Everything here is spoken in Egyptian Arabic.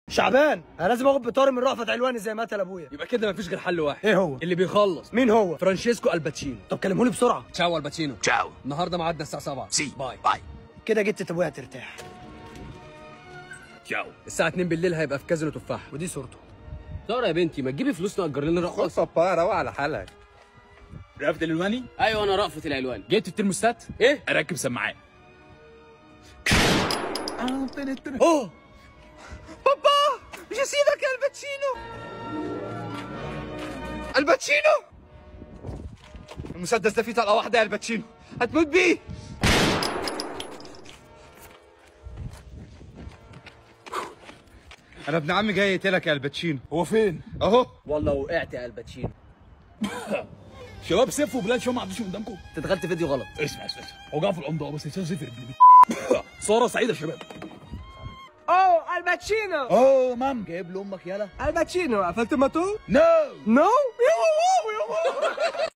شعبان انا لازم اخد بطاري من رأفت علواني زي ما قتل ابويا يبقى كده مفيش غير حل واحد ايه هو اللي بيخلص مين هو فرانشيسكو الباتشينو طب كلمهولي بسرعه تشاو الباتشينو Ciao. النهارده ميعادنا الساعه 7 Sì. باي Vai. كده جبت ابويا ترتاح Ciao. الساعه 2 بالليل هيبقى في كازينو تفاح ودي صورته ساره يا بنتي ما تجيبي فلوس نأجر لنا رقاصه بابا روق على حالك رافد الالواني ايوه انا رأفت العلوان جبت الترموستات ايه اركب سماعات اوه مش هسيبك يا الباتشينو الباتشينو المسدس ده فيه طلقه واحده يا الباتشينو هتموت بيه انا ابن عمي جاي يقتلك يا الباتشينو هو فين؟ اهو والله وقعت يا الباتشينو شباب سيف وبلاد شو ما عدوش قدامكم انت دخلت فيديو غلط اسمع اسمع اسمع هو قاعد في العمده بس يصير صفر صورة سعيدة يا شباب اوه الباتشينو اوه مام جايب لامك يالا الباتشينو قفلت الموتور نو نو